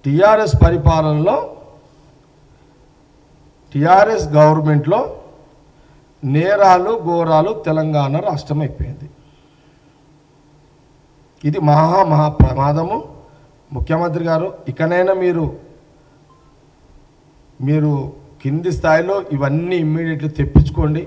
TRS పరిపాలనలో TRS గవర్నమెంట్లో నేరాలు ఘోరాలు తెలంగాణ రాష్ట్రం అయిపోయింది ఇది మహా మహా ప్రమాదము ముఖ్యమంత్రి గారు ఇకనైనా మీరు మీరు కింది స్థాయిలో ఇవన్నీ ఇమ్మీడియట్లీ తెప్పించుకోండి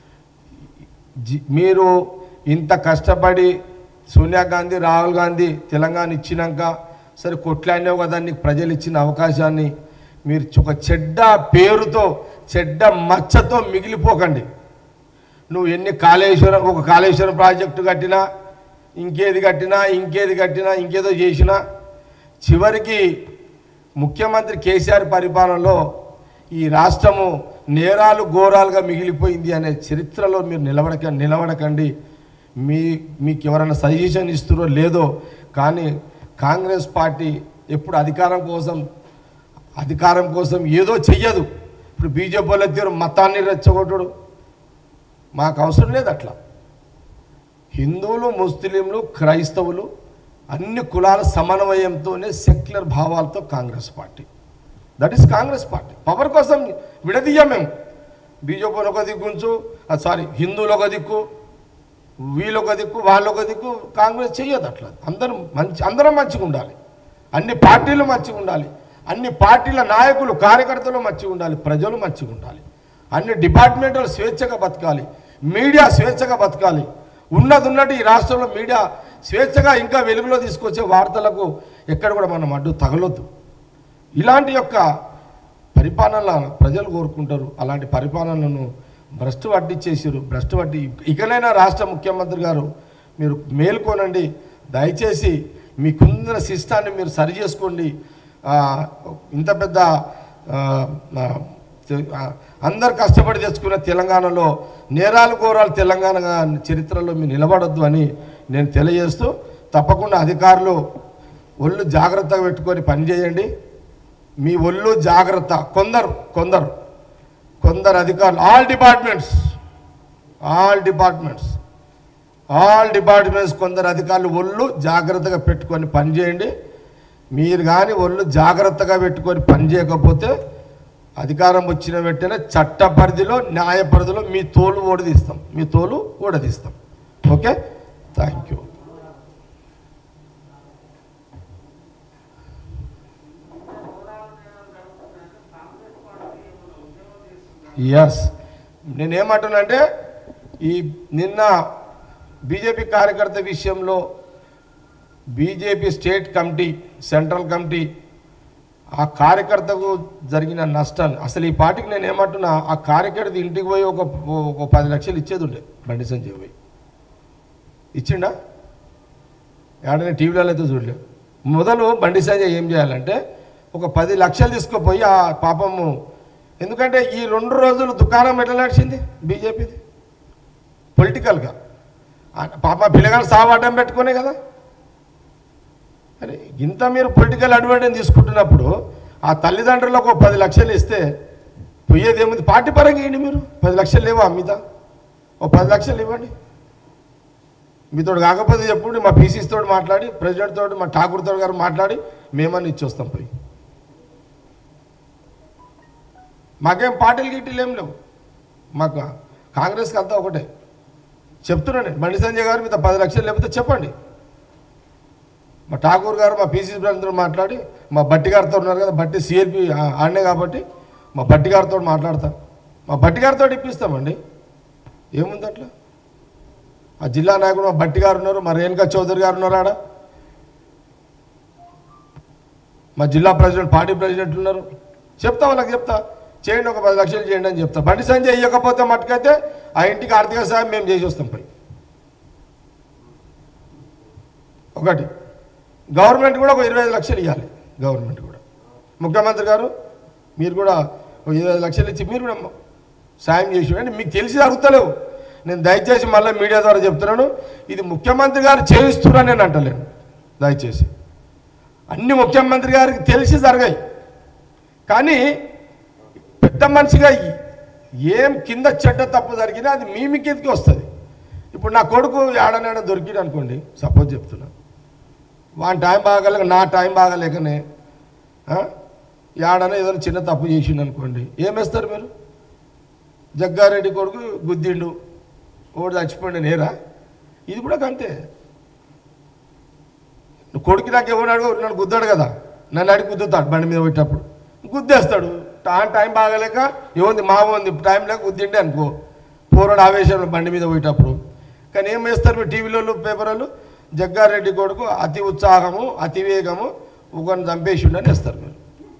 జి- మీరు ఇంత కష్టపడి సోనియా గాంధీ రాహుల్ గాంధీ తెలంగాణ ఇచ్చినాక సరే కొట్లాడినావు కదా నీకు ప్రజలు ఇచ్చిన అవకాశాన్ని మీరు ఒక చెడ్డ పేరుతో చెడ్డ మచ్చతో మిగిలిపోకండి నువ్వు ఎన్ని కాళేశ్వరం ఒక కాళేశ్వరం ప్రాజెక్టు కట్టినా ఇంకేది కట్టినా ఇంకేది కట్టినా ఇంకేదో చేసినా చివరికి ముఖ్యమంత్రి కేసీఆర్ పరిపాలనలో ఈ రాష్ట్రము నేరాలు ఘోరాలుగా మిగిలిపోయింది అనే చరిత్రలో మీరు నిలబడక నిలబడకండి మీ మీకు ఎవరైనా సజెషన్ ఇస్తారో లేదో కానీ కాంగ్రెస్ పార్టీ ఎప్పుడు అధికారం కోసం అధికారం కోసం ఏదో చెయ్యదు ఇప్పుడు బీజేపీ వాళ్ళ తీరు మతాన్ని రెచ్చగొట్టడు మాకు అవసరం లేదు అట్లా హిందువులు ముస్లింలు క్రైస్తవులు అన్ని కులాల సమన్వయంతోనే సెక్యులర్ భావాలతో Congress party that is Congress party power కోసం విడదీయం మేము బీజేపీ ఒక దిక్కు ఉంచు సారీ హిందువులు ఒక దిక్కు వీళ్ళు ఒక దిక్కు వాళ్ళు ఒక దిక్కు కాంగ్రెస్ చెయ్యదు అట్లా అందరం మంచి అందరం మంచిగా ఉండాలి అన్ని పార్టీలు మంచిగా ఉండాలి అన్ని పార్టీల నాయకులు కార్యకర్తలు మంచిగా ఉండాలి ప్రజలు మంచిగా ఉండాలి అన్ని డిపార్ట్మెంట్లు స్వేచ్ఛగా బతకాలి మీడియా స్వేచ్ఛగా బతకాలి ఉన్నది ఉన్నట్టు ఈ రాష్ట్రంలో మీడియా స్వేచ్ఛగా ఇంకా వెలుగులో తీసుకొచ్చే వార్తలకు ఎక్కడ కూడా మనం అడ్డు తగలొద్దు ఇలాంటి యొక్క పరిపాలన ప్రజలు కోరుకుంటారు అలాంటి పరిపాలనను భ్రష్టు వడ్డిచ్చేసారు భ్రష్టు వడ్డీ ఇకనైనా రాష్ట్ర ముఖ్యమంత్రి గారు మీరు మేల్కోనండి దయచేసి మీకున్న శిష్టాన్ని మీరు సరి చేసుకోండి ఆ, ఇంత పెద్ద ఆ, ఆ, తె- ఆ, అందరు కష్టపడి తెచ్చుకున్న తెలంగాణలో నేరాలు ఘోరాలు తెలంగాణ చరిత్రలో మీరు నిలబడొద్దు అని నేను తెలియజేస్తూ తప్పకుండా అధికారులు ఒళ్ళు జాగ్రత్తగా పెట్టుకొని పనిచేయండి మీ ఒళ్ళు జాగ్రత్త కొందరు కొందరు కొందరు అధికారులు all departments all departments all departments కొందరు అధికారులు ఒళ్ళు జాగ్రత్తగా పెట్టుకొని పనిచేయండి మీరు కానీ ఒళ్ళు జాగ్రత్తగా పెట్టుకొని పని చేయకపోతే అధికారం వచ్చిన వెంటనే చట్ట పరిధిలో న్యాయ పరిధిలో మీ తోలు ఓడదీస్తాం మీ తోలు ఓడదీస్తాం ఓకే థ్యాంక్ యూ ఎస్ నేనేమంటున్నానంటే ఈ నిన్న బీజేపీ కార్యకర్త విషయంలో BJP state committee central committee ఆ కార్యకర్తకు జరిగిన నష్టాన్ని అసలు ఈ పార్టీకి నేను ఏమంటున్నా ఆ కార్యకర్త ఇంటికి పోయి ఒక ఒక పది లక్షలు ఇచ్చేది ఉండే బండి సంజయ్ పోయి ఇచ్చిండా ఏడనే టీవీలలో అయితే చూడలేదు మొదలు బండి సంజయ్ ఏం చేయాలంటే ఒక పది లక్షలు తీసుకుపోయి ఆ పాపము ఎందుకంటే ఈ రెండు రోజులు దుకాణం ఎట్లా నడిచింది బీజేపీది పొలిటికల్గా ఆ పాప పిల్లగాడు సావు అడ్డం పెట్టుకునే కదా అరే ఇంత మీరు పొలిటికల్ అడ్వాంటేజ్ తీసుకుంటున్నప్పుడు ఆ తల్లిదండ్రులకు ఒక పది లక్షలు ఇస్తే పోయేది ఏముంది పార్టీ పరంగా ఇవ్వండి మీరు పది లక్షలు లేవా మీద ఓ పది లక్షలు ఇవ్వండి మీతో కాకపోతే చెప్పుండి మా పీసీస్ తోటి మాట్లాడి ప్రెసిడెంట్ తోటి మా ఠాకూర్ తోటి గారు మాట్లాడి మేమని ఇచ్చొస్తాం పోయి మాకేం పార్టీలు గిట్టీలు ఏం లేవు మాకు కాంగ్రెస్కి అంతా ఒకటే చెప్తున్నాను నేను బండి సంజయ్ గారు మీద పది లక్షలు లేకపోతే చెప్పండి మా ఠాకూర్ గారు మా పీసీ బ్రదర్ మాట్లాడి మా బట్టి గారితో ఉన్నారు కదా బట్టి సిఎల్పి ఆడనే కాబట్టి మా బట్టి గారితో మాట్లాడతాం మా బట్టి గారితో ఇప్పిస్తామండి ఏముంది అట్లా ఆ జిల్లా నాయకుడు మా బట్టి గారు ఉన్నారు మా రేణుకా చౌదరి గారు ఉన్నారు ఆడ మా జిల్లా ప్రెసిడెంట్ పార్టీ ప్రెసిడెంట్ ఉన్నారు చెప్తా వాళ్ళకి చెప్తా చేయండి ఒక పది లక్షలు చేయండి అని చెప్తా బండి సంజయ్ ఇవ్వకపోతే మట్టుకైతే ఆ ఇంటికి ఆర్థిక సాయం మేము చేసి వస్తాం పై ఒకటి గవర్నమెంట్ కూడా ఒక ఇరవై ఐదు లక్షలు ఇవ్వాలి గవర్నమెంట్ కూడా ముఖ్యమంత్రి గారు మీరు కూడా ఒక ఇరవై ఐదు లక్షలు ఇచ్చి మీరు కూడా సాయం చేసి అంటే మీకు తెలిసి అడుగుతలేవు నేను దయచేసి మళ్ళీ మీడియా ద్వారా చెప్తున్నాను ఇది ముఖ్యమంత్రి గారు చేయిస్తున్నాను నేను అంటలేను దయచేసి అన్ని ముఖ్యమంత్రి గారికి తెలిసి జరగాయి కానీ పెద్ద మనిషిగా ఏం కింద చెడ్డ తప్పు జరిగినా అది మీ మీ కిందకి వస్తుంది ఇప్పుడు నా కొడుకు ఏడనేడ దొరికిడు అనుకోండి సపోజ్ చెప్తున్నా వాని టైం బాగాలేక నా టైం బాగాలేకనే ఆ? యాడన ఏదైనా చిన్న తప్పు చేసిండు అనుకోండి ఏం వేస్తారు మీరు జగ్గారెడ్డి కొడుకు గుద్దిండు ఓడి చచ్చిపోయిండు నేరా ఇది కూడా అంతే కొడుకు నాకు ఎవరు నన్ను గుద్దాడు కదా నన్ను అడిగి గుద్దుతాడు బండి మీద పెట్టేటప్పుడు గుద్దేస్తాడు టైం టైం బాగలేక ఏముంది మా ఉంది టైం లేక గుద్దిండే అనుకో పోరాడు ఆవేశంలో బండి మీద పోయేటప్పుడు కానీ ఏం వేస్తారు మీరు టీవీలో పేపర్ వాళ్ళు జగ్గారెడ్డి కొడుకు అతి ఉత్సాహము అతి వేగము ఒకరిని చంపేసిండు అని వేస్తారు మీరు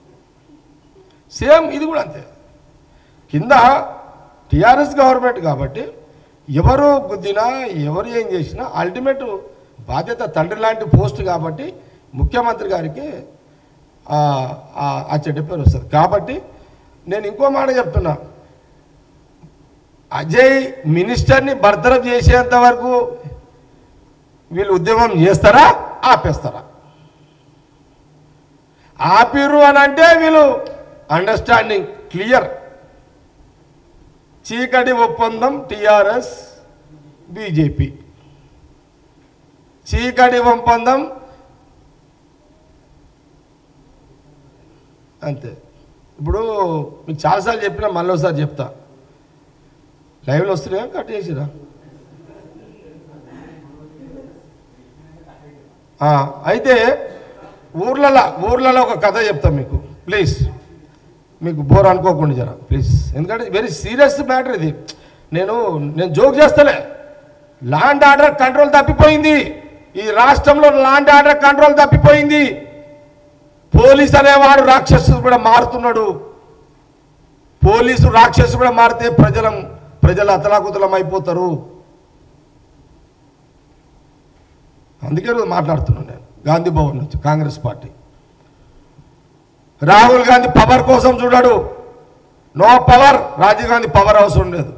సేమ్ ఇది కూడా అంతే కింద టిఆర్ఎస్ గవర్నమెంట్ కాబట్టి ఎవరు గుద్దినా ఎవరు ఏం చేసినా అల్టిమేట్ బాధ్యత తండ్రి లాంటి పోస్ట్ కాబట్టి ముఖ్యమంత్రి గారికి ఆ- ఆ- ఆ చెడ్డ పేరు వస్తుంది కాబట్టి నేను ఇంకో మాట చెప్తున్నా అజయ్ మినిస్టర్ని బర్తరఫ్ చేసేంత వరకు వీళ్ళు ఉద్యమం చేస్తారా ఆపేస్తారా ఆపిర్రు అని అంటే వీళ్ళు అండర్స్టాండింగ్ క్లియర్ చీకటి ఒప్పందం టిఆర్ఎస్ బీజేపీ చీకటి ఒప్పందం అంతే ఇప్పుడు మీకు చాలాసార్లు చెప్పినా మళ్ళీ ఒకసారి చెప్తా లైవ్లో వస్తున్నాయా కట్ చేసిరా ఆ, అయితే ఊర్లలో ఊర్లలో ఒక కథ చెప్తాం మీకు ప్లీజ్ మీకు బోర్ అనుకోకుండా జర ప్లీజ్ ఎందుకంటే వెరీ సీరియస్ మ్యాటర్ ఇది నేను నేను జోక్ చేస్తలే లాండ్ ఆర్డర్ కంట్రోల్ తప్పిపోయింది ఈ రాష్ట్రంలో లాండ్ ఆర్డర్ కంట్రోల్ తప్పిపోయింది పోలీస్ అనేవాడు రాక్షసుడు కూడా మారుతున్నాడు పోలీసు రాక్షసు కూడా మారితే ప్రజలం ప్రజలు అతలాకుతలం అయిపోతారు అందుకే రోజు మాట్లాడుతున్నాను నేను గాంధీ భవన్ నుంచి కాంగ్రెస్ పార్టీ రాహుల్ గాంధీ పవర్ కోసం చూడాడు no power Rajiv Gandhi power అవసరం లేదు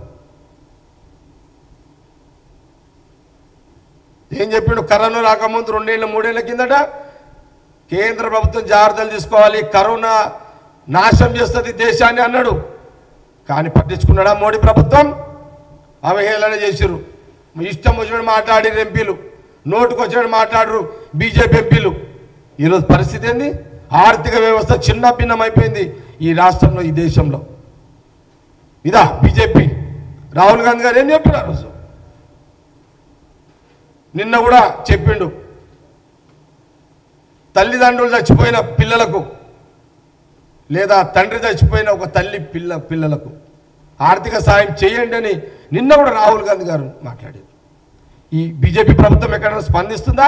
ఏం చెప్పిండు కరోనా రాకముందు రెండేళ్ళ మూడేళ్ల కిందట కేంద్ర ప్రభుత్వం జాగ్రత్తలు తీసుకోవాలి కరోనా నాశనం చేస్తుంది దేశాన్ని అన్నాడు కానీ పట్టించుకున్నాడా మోడీ ప్రభుత్వం అవహేళన చేసిరు మీ ఇష్టం వచ్చినట్టు మాట్లాడిన ఎంపీలు నోటుకు వచ్చినట్టు మాట్లాడరు బీజేపీ ఎంపీలు ఈరోజు పరిస్థితి ఏంది ఆర్థిక వ్యవస్థ చిన్న భిన్నం అయిపోయింది ఈ రాష్ట్రంలో ఈ దేశంలో ఇదా బీజేపీ రాహుల్ గాంధీ గారు ఏం చెప్పారు ఆ రోజు నిన్న కూడా చెప్పిండు తల్లిదండ్రులు చచ్చిపోయిన పిల్లలకు లేదా తండ్రి చచ్చిపోయిన ఒక తల్లి పిల్ల పిల్లలకు ఆర్థిక సాయం చేయండి అని నిన్న కూడా రాహుల్ గాంధీ గారు మాట్లాడారు ఈ బీజేపీ ప్రభుత్వం ఎక్కడైనా స్పందిస్తుందా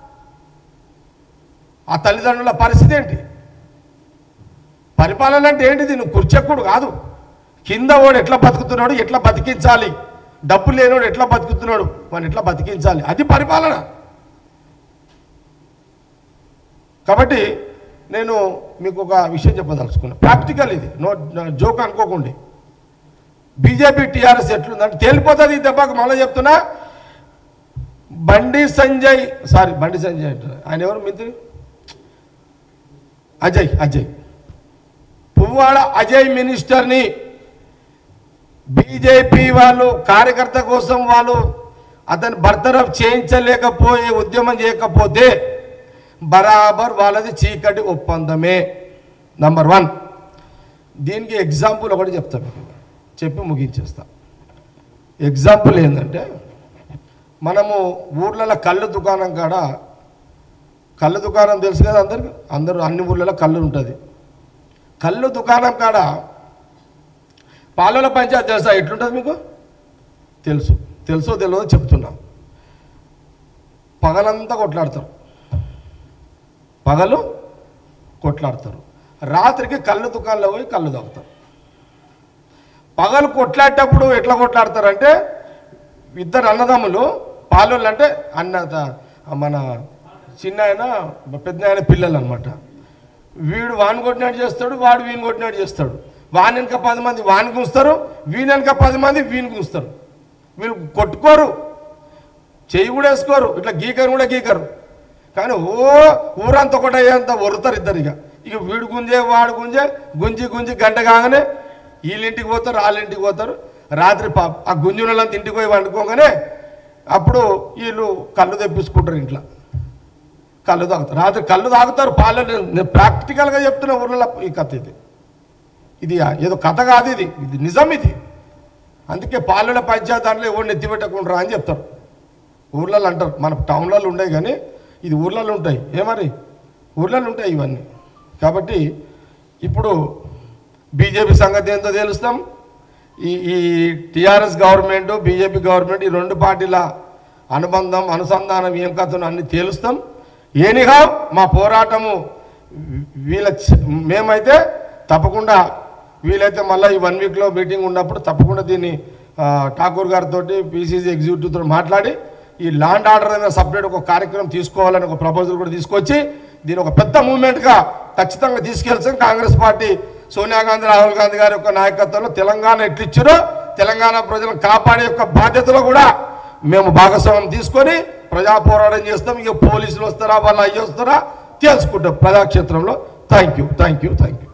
ఆ తల్లిదండ్రుల పరిస్థితి ఏంటి పరిపాలన అంటే ఏంటిది నువ్వు కుర్చెక్కుడు కాదు కింద వాడు ఎట్లా బతుకుతున్నాడు ఎట్లా బతికించాలి డబ్బు లేనివాడు ఎట్లా బతుకుతున్నాడు వాడిని ఎట్లా బతికించాలి అది పరిపాలన కాబట్టి నేను మీకు ఒక విషయం చెప్పదలుచుకున్నా ప్రాక్టికల్ ఇది నో జోక్ అనుకోకండి బీజేపీ టీఆర్ఎస్ ఎట్లుందంటే తేలిపోతుంది ఈ దెబ్బకు మళ్ళీ చెప్తున్నా బండి సంజయ్ సారీ బండి సంజయ్ అంటారు ఆయన ఎవరు మిత్రి అజయ్ అజయ్ పువ్వాడ అజయ్ మినిస్టర్ని బీజేపీ వాళ్ళు కార్యకర్త కోసం వాళ్ళు అతని బర్తరఫ్ చేయించలేకపోయే ఉద్యమం చేయకపోతే బరాబర్ వాళ్ళది చీకటి ఒప్పందమే నంబర్ వన్ దీనికి ఎగ్జాంపుల్ ఒకటి చెప్తా మీకు చెప్పి ముగించేస్తా ఎగ్జాంపుల్ ఏంటంటే మనము ఊర్లలో కళ్ళు దుకాణం కాడ కళ్ళు దుకాణం తెలుసు కదా అందరికి అందరూ అన్ని ఊర్లలో కళ్ళు ఉంటుంది కళ్ళు దుకాణం కాడ పాలల పంచాయతీ తెలుసా ఎట్లుంటుంది మీకు తెలుసు తెలుసో తెలియదో చెప్తున్నా పగలంతా కొట్లాడతారు పగలు కొట్లాడతారు రాత్రికి కళ్ళు దుకాణంలో పోయి కళ్ళు తాగుతారు పగలు కొట్లాడేటప్పుడు ఎట్లా కొట్లాడతారంటే ఇద్దరు అన్నదమ్ములు పాలోళ్ళు అంటే అన్న త- మన చిన్న ఆయన పెద్ద ఆయన పిల్లలు అనమాట వీడు వాని కొట్టినట్టు చేస్తాడు వాడు వీని కొట్టినట్టు చేస్తాడు వాని వెనక పది మంది వాని గుంస్తారు వీని వెనక పది మంది వీని గుంస్తారు వీళ్ళు కొట్టుకోరు చెయ్యి కూడా వేసుకోరు ఇట్లా గీకరు కూడా గీకరు కానీ ఓ ఊరంతా ఒకటి అయ్యేంత వరుతారు ఇద్దరు ఇక ఇక వీడు గుంజే వాడు గుంజే గుంజి గుంజి గంట కాగానే వీళ్ళింటికి పోతారు వాళ్ళింటికి పోతారు రాత్రి పా ఆ గుంజునంతా ఇంటికి పోయి వండుకోగానే అప్పుడు వీళ్ళు కళ్ళు తెప్పించుకుంటారు ఇంట్లో కళ్ళు తాగుతారు రాత్రి కళ్ళు తాగుతారు పాలు నేను ప్రాక్టికల్గా చెప్తున్న ఊర్లలో ఈ కథ ఇది ఇది ఏదో కథ కాదు ఇది ఇది నిజం ఇది అందుకే పాలన పంచాయతీలో ఎవరిని ఎత్తిపెట్టకుండా అని చెప్తారు ఊర్లలో అంటారు మన టౌన్లలో ఉండవు కానీ ఇది ఊర్లలో ఉంటాయి ఏమరి ఊర్లలో ఉంటాయి ఇవన్నీ కాబట్టి ఇప్పుడు బీజేపీ సంగతి ఏందో తెలుస్తాం ఈ ఈ టీఆర్ఎస్ గవర్నమెంట్ బీజేపీ గవర్నమెంట్ ఈ రెండు పార్టీల అనుబంధం అనుసంధానం ఏం కథను అన్ని తేలుస్తాం ఏనిగా మా పోరాటము వీళ్ళ చ- మేమైతే తప్పకుండా వీలైతే మళ్ళీ ఈ వన్ వీక్లో మీటింగ్ ఉన్నప్పుడు తప్పకుండా దీన్ని ఆ, ఠాకూర్ గారితో పీసీసీ ఎగ్జిక్యూటివ్తో మాట్లాడి ఈ ల్యాండ్ ఆర్డర్ అనేది సపరేట్ ఒక కార్యక్రమం తీసుకోవాలని ఒక ప్రపోజల్ కూడా తీసుకొచ్చి దీని ఒక పెద్ద మూవ్మెంట్గా ఖచ్చితంగా తీసుకెళ్తాం కాంగ్రెస్ పార్టీ సోనియా గాంధీ రాహుల్ గాంధీ గారి యొక్క నాయకత్వంలో తెలంగాణ ఎట్లిచ్చారో తెలంగాణ ప్రజలను కాపాడే యొక్క బాధ్యతలో కూడా మేము భాగస్వామ్యం తీసుకొని ప్రజా పోరాటం చేస్తాం ఇక పోలీసులు వస్తారా వాళ్ళు అయ్యి వస్తారా తెలుసుకుంటాం ప్రజాక్షేత్రంలో thank you thank you thank you